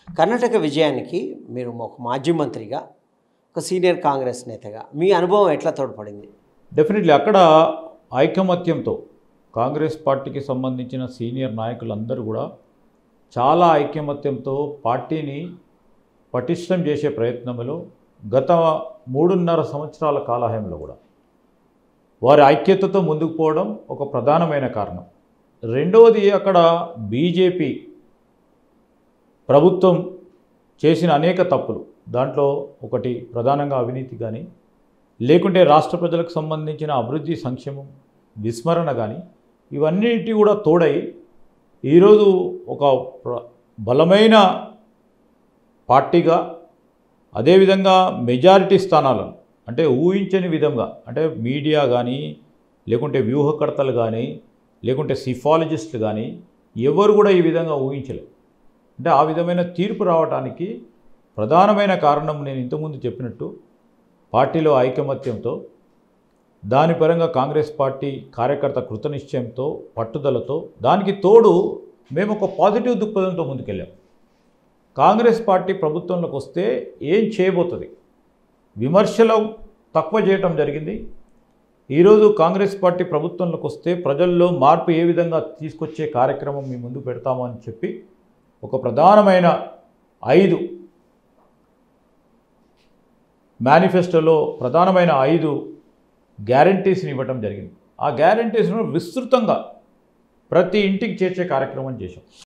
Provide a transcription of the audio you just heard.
కర్ణాటక విజయానికి మీరు ఒక మాజీ మంత్రిగా ఒక సీనియర్ కాంగ్రెస్ నేతగా మీ అనుభవం ఎట్లా తోడ్పడింది డెఫినెట్లీ అక్కడ ఐకమత్యంతో కాంగ్రెస్ పార్టీకి సంబంధించిన సీనియర్ నాయకులందరూ కూడా చాలా ఐకమత్యంతో పార్టీని పటిష్టం చేసే ప్రయత్నంలో గత మూడున్నర సంవత్సరాల కాలహయంలో కూడా వారి ఐక్యతతో ముందుకు పోవడం ఒక ప్రధానమైన కారణం రెండవది అక్కడ బీజేపీ ప్రభుత్వం చేసిన అనేక తప్పులు దాంట్లో ఒకటి ప్రధానంగా అవినీతి కానీ లేకుంటే రాష్ట్ర ప్రజలకు సంబంధించిన అభివృద్ధి సంక్షేమం విస్మరణ కానీ ఇవన్నిటి కూడా తోడై ఈరోజు ఒక ప్ర- బలమైన పార్టీగా అదేవిధంగా మెజారిటీ స్థానాలను అంటే ఊహించని విధంగా అంటే మీడియా కానీ లేకుంటే వ్యూహకర్తలు కానీ లేకుంటే సిఫాలజిస్టులు కానీ ఎవరు కూడా ఈ విధంగా ఊహించలేదు అంటే ఆ విధమైన తీర్పు రావడానికి ప్రధానమైన కారణం నేను ఇంతకుముందు చెప్పినట్టు పార్టీలో ఐకమత్యంతో దాని పరంగా కాంగ్రెస్ పార్టీ కార్యకర్త కృతనిశ్చయంతో పట్టుదలతో దానికి తోడు మేము ఒక పాజిటివ్ దృక్పథంతో ముందుకెళ్ళాం కాంగ్రెస్ పార్టీ ప్రభుత్వంలోకి వస్తే ఏం చేయబోతుంది విమర్శలు తక్కువ చేయటం జరిగింది ఈరోజు కాంగ్రెస్ పార్టీ ప్రభుత్వంలోకి వస్తే ప్రజల్లో మార్పు ఏ విధంగా తీసుకొచ్చే కార్యక్రమం మీ ముందు పెడతాము అని చెప్పి ఒక ప్రధానమైన ఐదు మేనిఫెస్టోలో ప్రధానమైన ఐదు గ్యారంటీస్ని ఇవ్వటం జరిగింది ఆ గ్యారంటీస్ను విస్తృతంగా ప్రతి ఇంటికి చేర్చే కార్యక్రమం చేశాం